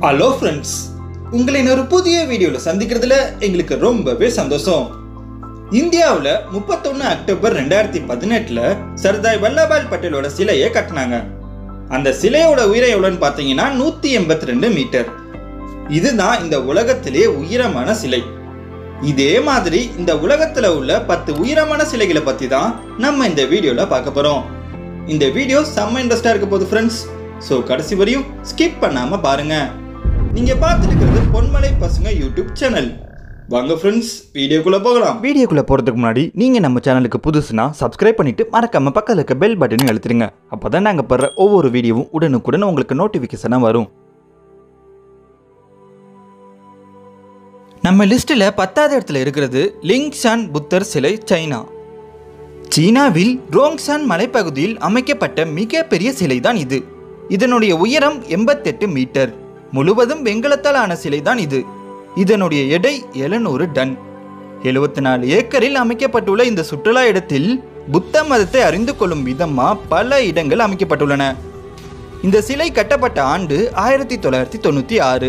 hello friends உங்களை இன்னொரு புதிய வீடியோவில் சந்திக்கிறதுல எங்களுக்கு ரொம்பவே சந்தோஷம் இந்தியாவில் முப்பத்தொன்று அக்டோபர் ரெண்டாயிரத்தி பதினெட்டில் சர்தார் வல்லபாய் பட்டேலோட சிலையை கட்டினாங்க அந்த சிலையோட உயரம் எவ்வளோன்னு பார்த்தீங்கன்னா நூற்றி எண்பத்தி ரெண்டு மீட்டர் இதுதான் இந்த உலகத்திலே உயரமான சிலை இதே மாதிரி இந்த உலகத்தில் உள்ள பத்து உயரமான சிலைகளை பற்றி தான் நம்ம இந்த வீடியோவில் பார்க்க போகிறோம் இந்த வீடியோ செம்ம இன்ட்ரெஸ்டாக இருக்க போகுது ஃப்ரெண்ட்ஸ் ஸோ கடைசி வரையும் ஸ்கிப் பண்ணாமல் பாருங்க நீங்கள் பார்த்துட்டு இருக்கிறது பொன்மலை பசங்க யூடியூப் சேனல் வாங்க ஃப்ரெண்ட்ஸ் வீடியோக்குள்ளே போகலாம் வீடியோக்குள்ளே போகிறதுக்கு முன்னாடி நீங்கள் நம்ம சேனலுக்கு புதுசுனா சப்ஸ்கிரைப் பண்ணிவிட்டு மறக்காம பக்கத்தில் இருக்க பெல் பட்டனையும் அழுத்துருங்க அப்போ தான் நாங்கள் போடுற ஒவ்வொரு வீடியோவும் உடனுக்குடன் உங்களுக்கு நோட்டிஃபிகேஷனாக வரும் நம்ம லிஸ்ட்டில் பத்தாவது இடத்துல இருக்கிறது லிங்ஷான் புத்தர் சிலை சைனா சீனாவில் ரோங்சான் மலைப்பகுதியில் அமைக்கப்பட்ட மிகப்பெரிய சிலை தான் இது இதனுடைய உயரம் எண்பத்தெட்டு மீட்டர் முழுவதும் வெண்கலத்தால் ஆன சிலை தான் இது இதனுடைய எடை எழுநூறு டன் எழுபத்தி நாலு ஏக்கரில் அமைக்கப்பட்டுள்ள இந்த சுற்றுலா இடத்தில் புத்த மதத்தை அறிந்து கொள்ளும் விதமா பல இடங்கள் அமைக்கப்பட்டுள்ளன இந்த சிலை கட்டப்பட்ட ஆண்டு ஆயிரத்தி தொள்ளாயிரத்தி தொண்ணூற்றி ஆறு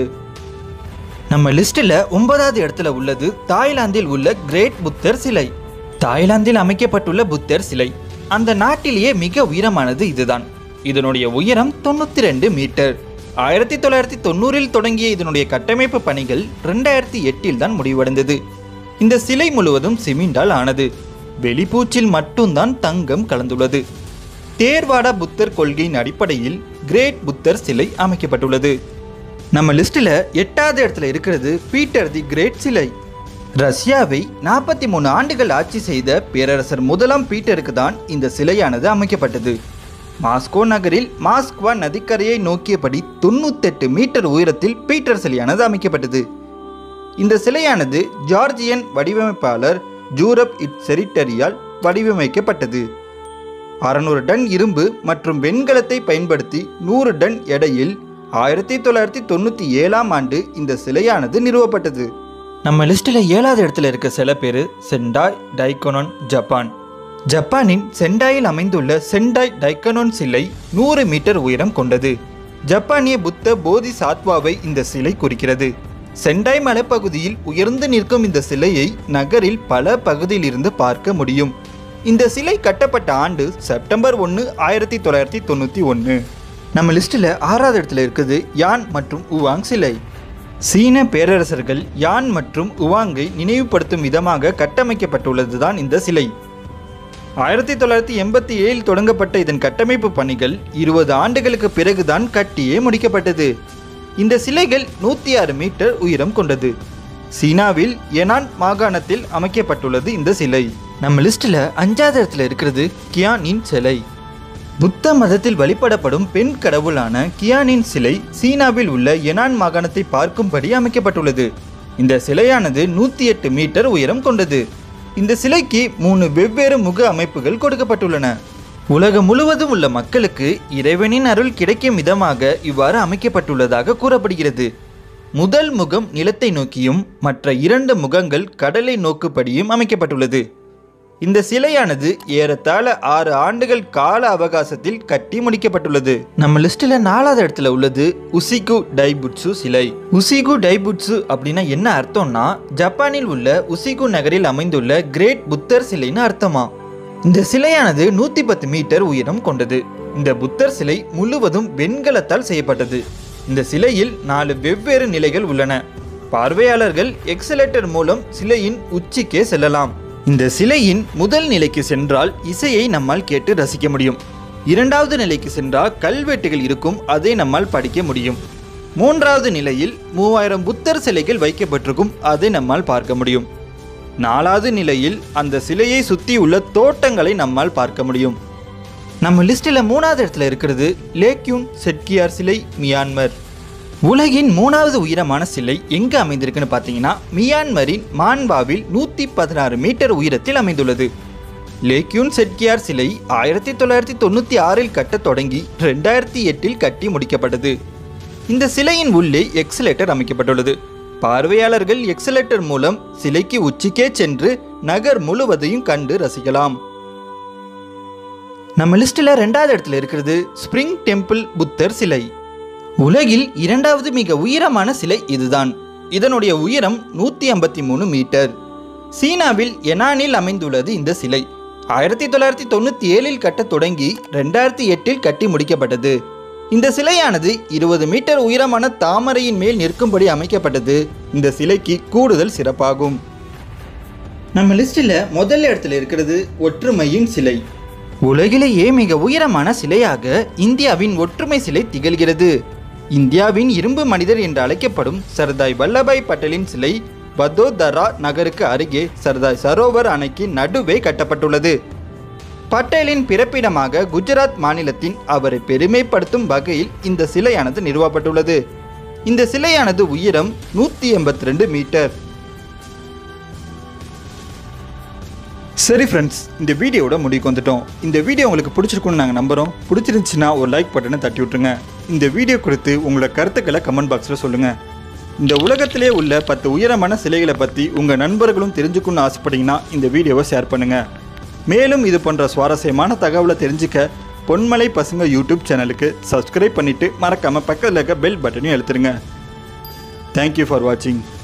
நம்ம லிஸ்ட்டில் ஒன்பதாவது இடத்துல உள்ளது தாய்லாந்தில் உள்ள கிரேட் புத்தர் சிலை தாய்லாந்தில் அமைக்கப்பட்டுள்ள புத்தர் சிலை அந்த நாட்டிலேயே மிக உயரமானது இதுதான் இதனுடைய உயரம் தொண்ணூற்றி ரெண்டு மீட்டர் ஆயிரத்தி தொள்ளாயிரத்தி தொண்ணூறில் தொடங்கிய இதனுடைய கட்டமைப்பு பணிகள் ரெண்டாயிரத்தி எட்டில் தான் முடிவடைந்தது இந்த சிலை முழுவதும் சிமெண்டால் ஆனது வெளிப்பூச்சில் மட்டும்தான் தங்கம் கலந்துள்ளது தேர்வாடா புத்தர் கொள்கையின் அடிப்படையில் கிரேட் புத்தர் சிலை அமைக்கப்பட்டுள்ளது நம்ம லிஸ்ட்டில் எட்டாவது இடத்துல இருக்கிறது பீட்டர் தி கிரேட் சிலை ரஷ்யாவை நாற்பத்தி மூணு ஆண்டுகள் ஆட்சி செய்த பேரரசர் முதலாம் பீட்டருக்கு தான் இந்த சிலையானது அமைக்கப்பட்டது மாஸ்கோ நகரில் மாஸ்க்வா நதிக்கரையை நோக்கியபடி தொண்ணூத்தெட்டு மீட்டர் உயரத்தில் பீட்டர் சிலையானது அமைக்கப்பட்டது இந்த சிலையானது ஜார்ஜியன் வடிவமைப்பாளர் ஜூரப் இட் செரிட்டரியால் வடிவமைக்கப்பட்டது அறநூறு டன் இரும்பு மற்றும் வெண்கலத்தை பயன்படுத்தி நூறு டன் எடையில் ஆயிரத்தி தொள்ளாயிரத்தி தொண்ணூற்றி ஏழாம் ஆண்டு இந்த சிலையானது நிறுவப்பட்டது நம்ம லிஸ்ட்டில் ஏழாவது இடத்துல இருக்க சில பேர் செண்டாய் டைகோனோன் ஜப்பான் ஜப்பானின் செண்டாயில் அமைந்துள்ள செண்டாய் டைக்கனோன் சிலை நூறு மீட்டர் உயரம் கொண்டது ஜப்பானிய புத்த போதி சாத்வாவை இந்த சிலை குறிக்கிறது செண்டாய் மலைப்பகுதியில் உயர்ந்து நிற்கும் இந்த சிலையை நகரில் பல பகுதியிலிருந்து பார்க்க முடியும் இந்த சிலை கட்டப்பட்ட ஆண்டு செப்டம்பர் ஒன்று ஆயிரத்தி தொள்ளாயிரத்தி தொண்ணூற்றி ஒன்று நம்ம லிஸ்ட்டில் ஆறாவது இடத்துல இருக்குது யான் மற்றும் உவாங் சிலை சீன பேரரசர்கள் யான் மற்றும் உவாங்கை நினைவுபடுத்தும் விதமாக கட்டமைக்கப்பட்டுள்ளது தான் இந்த சிலை ஆயிரத்தி தொள்ளாயிரத்தி எண்பத்தி ஏழில் தொடங்கப்பட்ட இதன் கட்டமைப்பு பணிகள் இருபது ஆண்டுகளுக்கு பிறகுதான் கட்டியே முடிக்கப்பட்டது இந்த சிலைகள் நூற்றி ஆறு மீட்டர் உயரம் கொண்டது சீனாவில் எனான் மாகாணத்தில் அமைக்கப்பட்டுள்ளது இந்த சிலை நம்ம லிஸ்ட்டில் அஞ்சாவது இடத்துல இருக்கிறது கியானின் சிலை புத்த மதத்தில் வழிபடப்படும் பெண் கடவுளான கியானின் சிலை சீனாவில் உள்ள எனான் மாகாணத்தை பார்க்கும்படி அமைக்கப்பட்டுள்ளது இந்த சிலையானது நூற்றி எட்டு மீட்டர் உயரம் கொண்டது இந்த சிலைக்கு மூணு வெவ்வேறு முக அமைப்புகள் கொடுக்கப்பட்டுள்ளன உலகம் முழுவதும் உள்ள மக்களுக்கு இறைவனின் அருள் கிடைக்கும் விதமாக இவ்வாறு அமைக்கப்பட்டுள்ளதாக கூறப்படுகிறது முதல் முகம் நிலத்தை நோக்கியும் மற்ற இரண்டு முகங்கள் கடலை நோக்குபடியும் அமைக்கப்பட்டுள்ளது இந்த சிலையானது ஏறத்தாழ ஆறு ஆண்டுகள் கால அவகாசத்தில் கட்டி முடிக்கப்பட்டுள்ளது நம்ம லிஸ்ட்டில் நாலாவது இடத்துல உள்ளது உசிகு டைபுட்சு சிலை உசிகு டைபுட்சு அப்படின்னா என்ன அர்த்தம்னா ஜப்பானில் உள்ள உசிகு நகரில் அமைந்துள்ள கிரேட் புத்தர் சிலைன்னு அர்த்தமா இந்த சிலையானது நூற்றி பத்து மீட்டர் உயரம் கொண்டது இந்த புத்தர் சிலை முழுவதும் வெண்கலத்தால் செய்யப்பட்டது இந்த சிலையில் நாலு வெவ்வேறு நிலைகள் உள்ளன பார்வையாளர்கள் எக்ஸலேட்டர் மூலம் சிலையின் உச்சிக்கே செல்லலாம் இந்த சிலையின் முதல் நிலைக்கு சென்றால் இசையை நம்மால் கேட்டு ரசிக்க முடியும் இரண்டாவது நிலைக்கு சென்றால் கல்வெட்டுகள் இருக்கும் அதை நம்மால் படிக்க முடியும் மூன்றாவது நிலையில் மூவாயிரம் புத்தர் சிலைகள் வைக்கப்பட்டிருக்கும் அதை நம்மால் பார்க்க முடியும் நாலாவது நிலையில் அந்த சிலையை சுற்றி உள்ள தோட்டங்களை நம்மால் பார்க்க முடியும் நம்ம லிஸ்ட்டில் மூணாவது இடத்துல இருக்கிறது லேக்யூன் செட்கியார் சிலை மியான்மர் உலகின் மூணாவது உயரமான சிலை எங்கே அமைந்திருக்குன்னு பார்த்தீங்கன்னா மியான்மரின் மான்பாவில் நூற்றி பதினாறு மீட்டர் உயரத்தில் அமைந்துள்ளது லேக்யூன் செட்கியார் சிலை ஆயிரத்தி தொள்ளாயிரத்தி தொண்ணூற்றி ஆறில் கட்டத் தொடங்கி ரெண்டாயிரத்தி எட்டில் கட்டி முடிக்கப்பட்டது இந்த சிலையின் உள்ளே எக்ஸலேட்டர் அமைக்கப்பட்டுள்ளது பார்வையாளர்கள் எக்ஸலேட்டர் மூலம் சிலைக்கு உச்சிக்கே சென்று நகர் முழுவதையும் கண்டு ரசிக்கலாம் நம்ம லிஸ்ட்டில் ரெண்டாவது இடத்துல இருக்கிறது ஸ்ப்ரிங் டெம்பிள் புத்தர் சிலை உலகில் இரண்டாவது மிக உயரமான சிலை இதுதான் இதனுடைய உயரம் நூற்றி ஐம்பத்தி மூணு மீட்டர் சீனாவில் எனானில் அமைந்துள்ளது இந்த சிலை ஆயிரத்தி தொள்ளாயிரத்தி தொண்ணூற்றி ஏழில் கட்டத் தொடங்கி ரெண்டாயிரத்தி எட்டில் கட்டி முடிக்கப்பட்டது இந்த சிலையானது இருபது மீட்டர் உயரமான தாமரையின் மேல் நிற்கும்படி அமைக்கப்பட்டது இந்த சிலைக்கு கூடுதல் சிறப்பாகும் நம்ம லிஸ்ட்டில் முதல் இடத்துல இருக்கிறது ஒற்றுமையின் சிலை உலகிலேயே மிக உயரமான சிலையாக இந்தியாவின் ஒற்றுமை சிலை திகழ்கிறது இந்தியாவின் இரும்பு மனிதர் என்று அழைக்கப்படும் சர்தாய் வல்லபாய் பட்டேலின் சிலை வதோதரா நகருக்கு அருகே சர்தாய் சரோவர் அணைக்கு நடுவே கட்டப்பட்டுள்ளது பட்டேலின் பிறப்பிடமாக குஜராத் மாநிலத்தின் அவரை பெருமைப்படுத்தும் வகையில் இந்த சிலையானது நிறுவப்பட்டுள்ளது இந்த சிலையானது உயரம் நூற்றி எண்பத்தி ரெண்டு மீட்டர் சரி ஃப்ரெண்ட்ஸ் இந்த வீடியோவோட முடிவுக்கு வந்துட்டோம் இந்த வீடியோ உங்களுக்கு பிடிச்சிருக்குன்னு நாங்கள் நம்புகிறோம் பிடிச்சிருந்துச்சுன்னா ஒரு லைக் பட்டனை தட்டி விட்டுருங்க இந்த வீடியோ குறித்து உங்களோட கருத்துக்களை கமெண்ட் பாக்ஸில் சொல்லுங்கள் இந்த உலகத்திலே உள்ள பத்து உயரமான சிலைகளை பற்றி உங்கள் நண்பர்களும் தெரிஞ்சுக்கணும்னு ஆசைப்பட்டீங்கன்னா இந்த வீடியோவை ஷேர் பண்ணுங்கள் மேலும் இது போன்ற சுவாரஸ்யமான தகவலை தெரிஞ்சுக்க பொன்மலை பசங்க யூடியூப் சேனலுக்கு சப்ஸ்கிரைப் பண்ணிவிட்டு மறக்காமல் பக்கத்தில் இருக்க பெல் பட்டனையும் எழுத்துருங்க தேங்க்யூ ஃபார் வாட்சிங்